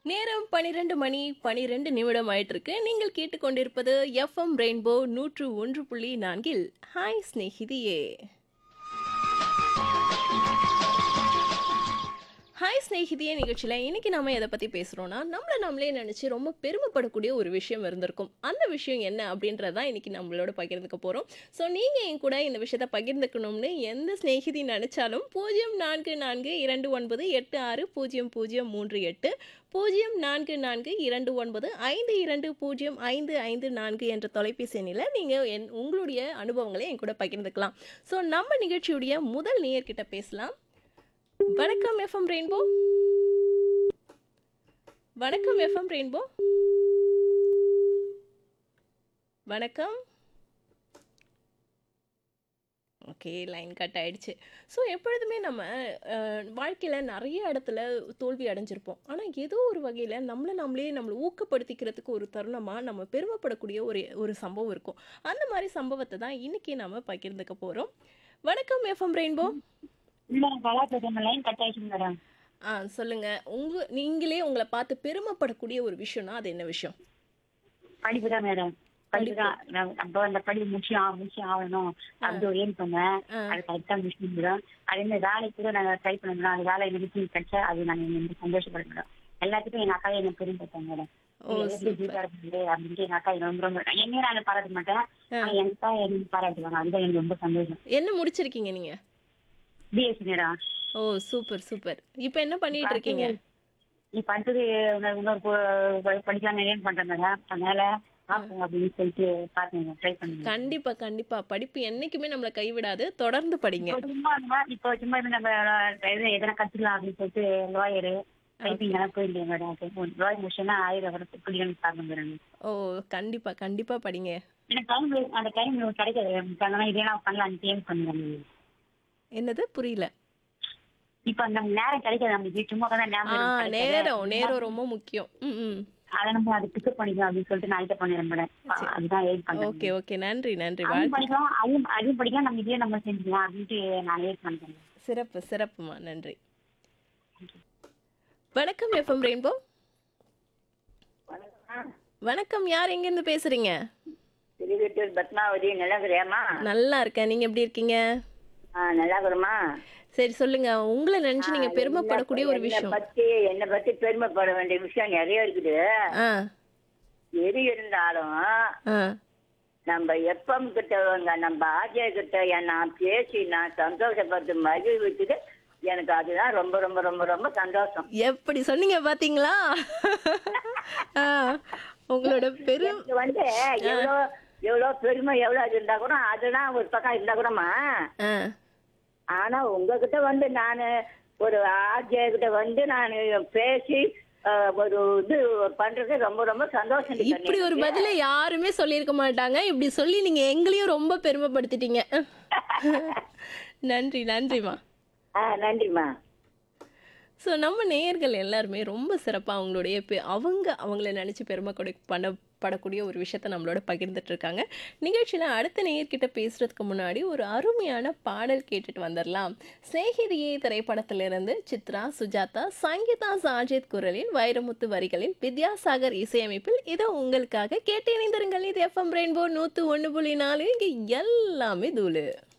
நேரம் பனிரெண்டு மணி பனிரெண்டு நிமிடம் ஆயிட்டு இருக்கு நீங்கள் கேட்டுக்கொண்டிருப்பது எஃப்எம் ரெயின்போ நூற்று ஒன்று புள்ளி நான்கில் ஹாய் ஸ்நேகிதியே ஹாய் ஸ்நேகிதியே நிகழ்ச்சியில் இன்னைக்கு நாம எதை பற்றி பேசுகிறோன்னா நம்மளை நம்மளே நினச்சி ரொம்ப பெருமைப்படக்கூடிய ஒரு விஷயம் இருந்திருக்கும் அந்த விஷயம் என்ன அப்படின்றது தான் இன்னைக்கு நம்மளோட பகிர்ந்துக்க போகிறோம் ஸோ நீங்கள் என் கூட இந்த விஷயத்தை பகிர்ந்துக்கணும்னு எந்த ஸ்நேகிதி நினச்சாலும் பூஜ்ஜியம் நான்கு நான்கு இரண்டு ஒன்பது எட்டு ஆறு பூஜ்ஜியம் பூஜ்ஜியம் மூன்று எட்டு பூஜ்ஜியம் நான்கு நான்கு இரண்டு ஒன்பது ஐந்து இரண்டு பூஜ்ஜியம் ஐந்து ஐந்து நான்கு என்ற தொலைபேசி எண்ணில் நீங்கள் என் உங்களுடைய அனுபவங்களை என் கூட பகிர்ந்துக்கலாம் ஸோ நம்ம நிகழ்ச்சியுடைய முதல் நேயர்கிட்ட பேசலாம் வணக்கம் எஃப்எம் ரெயின்போ வணக்கம் எஃப்எம் ரெயின்போ வணக்கம் ஓகே லைன் கட் ஆயிடுச்சு ஸோ எப்பொழுதுமே நம்ம வாழ்க்கையில் நிறைய இடத்துல தோல்வி அடைஞ்சிருப்போம் ஆனால் ஏதோ ஒரு வகையில் நம்மளை நம்மளே நம்மளை ஊக்கப்படுத்திக்கிறதுக்கு ஒரு தருணமாக நம்ம பெருமைப்படக்கூடிய ஒரு ஒரு சம்பவம் இருக்கும் அந்த மாதிரி சம்பவத்தை தான் இன்னைக்கு நம்ம பகிர்ந்துக்க போகிறோம் வணக்கம் எஃப்எம் ரெயின்போ மேடம் நல்லா பேசுறேன் லைன் கட் ஆயிடுச்சு மேடம் ஆ சொல்லுங்க உங்க நீங்களே உங்களை பார்த்து பெருமைப்படக்கூடிய ஒரு விஷயம்னா அது என்ன விஷயம் படிப்பு தான் மேடம் படிப்பு தான் நான் அப்போ அந்த படிப்பு முடிச்சு ஆ முடிச்சு ஆகணும் அப்படி ஒரு ஏன் பண்ணேன் ஆ. அது கரெக்டா முடிச்சு மேடம் அதே மாதிரி வேலைக்கு கூட நாங்கள் ட்ரை பண்ண மேடம் அந்த வேலை எனக்கு கிடைச்சா அது நான் எனக்கு சந்தோஷப்பட மேடம் எல்லாத்துக்கும் எங்க அக்கா என்ன பெருமைப்பட்டேன் மேடம் ஓ, எப்படி ஜீவா இருக்குது அப்படின்ட்டு எங்க அக்கா என்ன ரொம்ப ரொம்ப என்னையும் நான் பாராட்ட மாட்டேன் ஆனா எங்க அக்கா என்ன பாராட்டுவாங்க அதுதான் எனக்கு ரொம்ப சந்தோஷம் என்ன முடிச்சிருக்கீங்க நீங்க BSc madam oh super super இப்போ என்ன பண்ணிட்டு இருக்கீங்க நீ பண்றது இன்னொரு இன்னொரு ப- படிக்கலாம் ஏன் பண்றேன் மேடம் அதனால பார்ப்போம் அப்படின்னு சொல்லிட்டு பார்த்தேன் ட்ரை பண்ணுங்க கண்டிப்பா கண்டிப்பா படிப்பு என்னைக்குமே நம்மளை கைவிடாது தொடர்ந்து படிங்க இப்போ சும்மா இருந்தா இப்போ சும்மா இருந்து நம்ம எது- எதனா கத்துக்கலாம் அப்படின்னு சொல்லிட்டு லாயரு டைப்பிங் எல்லாம் போயிருந்தேன் மேடம் லாயர் முடிச்சுன்னா ஆயிரம் வர பிள்ளைங்க பார்க்க மேடம் ஓ கண்டிப்பா கண்டிப்பா படிங்க எனக்கு டைம் அந்த டைம் கிடைக்காது அதனால இதே நான் பண்ணலாம் சேஞ்ச் பண்ணுறேன் என்னது புரியல இப்போ அந்த நேரம் கிடைக்காது நம்மளுக்கு சும்மா தான் ஆ ஞாபகம் கிடைக்காது. நேரம் நேரம் ரொம்ப முக்கியம் ம் ம் அதை நம்ம அதை பிக்கப் பண்ணிக்கலாம் அப்படின்னு சொல்லிட்டு நான் இதை பண்ணிடுறேன் மேடம் அதுதான் எயிட் பண்றேன் ஓகே ஓகே நன்றி நன்றி அதுவும் வாழ்த்து படிக்கலாம் அதுவும் அதுவும் படிக்கலாம் நம்ம இதே நம்ம செஞ்சுக்கலாம் அப்படின்ட்டு நான் எயிட் பண்றேன் சிறப்பு சிறப்புமா நன்றி வணக்கம் எஃப்எம் ரெயின்போ வணக்கம் யார் எங்கேருந்து பேசுறீங்க திருவெட்டூர் பத்மாவதி நல்லா இருக்கிறியாமா நல்லா இருக்கேன் நீங்க எப்படி இருக்கீங்க ஆ நல்லா இருக்கிறமா சரி சொல்லுங்க உங்களை நினைச்சு நீங்க பெருமைப்படக்கூடிய ஒரு விஷயம் பத்தி என்னை பத்தி பெருமைப்பட வேண்டிய விஷயம் நிறைய இருக்குது ஆ எது இருந்தாலும் ஆ நம்ம எப்பம் கிட்டவங்க நம்ம ஆஜய கிட்ட நான் பேசி நான் சந்தோஷப்பட்டு மகிழ்விச்சுட்டு எனக்கு அதுதான் ரொம்ப ரொம்ப ரொம்ப ரொம்ப சந்தோஷம் எப்படி சொன்னீங்க பாத்தீங்களா ஆ, உங்களோட பெரும் எனக்கு வந்து எவ்வளோ எவ்வளோ பெருமை எவ்வளோ இது இருந்தா கூட அதெல்லாம் ஒரு பக்கம் இருந்தா கூடமா ஆ, ஆனா உங்ககிட்ட வந்து நான் ஒரு ஆர்ஜே கிட்ட வந்து நான் பேசி அஹ், ஒரு இது பண்றது ரொம்ப ரொம்ப சந்தோஷம் டி கண்ணு இப்படி ஒரு எனக்கு. பதில யாருமே சொல்லியிருக்க மாட்டாங்க இப்படி சொல்லி நீங்க எங்களையும் ரொம்ப பெருமைப்படுத்திட்டீங்க நன்றி நன்றிமா ஆ நன்றிம்மா ஸோ நம்ம நேயர்கள் எல்லாருமே ரொம்ப சிறப்பாக அவங்களுடைய பெ- அவங்க அவங்கள நினச்சி பெருமை கொடு பண்ணப்படக்கூடிய ஒரு விஷயத்த நம்மளோட பகிர்ந்துட்டு இருக்காங்க நிகழ்ச்சியில் அடுத்த நேயர்கிட்ட பேசுறதுக்கு முன்னாடி ஒரு அருமையான பாடல் கேட்டுட்டு வந்துடலாம் சிநேகிதியே திரைப்படத்திலிருந்து சித்ரா சுஜாதா சங்கீதா சாஜித் குரலில் வைரமுத்து வரிகளில் வித்யாசாகர் இசையமைப்பில் இதோ உங்களுக்காக கேட்டு இணைந்திருங்கள் இது எஃப்எம் ரெயின்போ நூற்று ஒன்று புள்ளி நாலு இங்கே எல்லாமே தூளு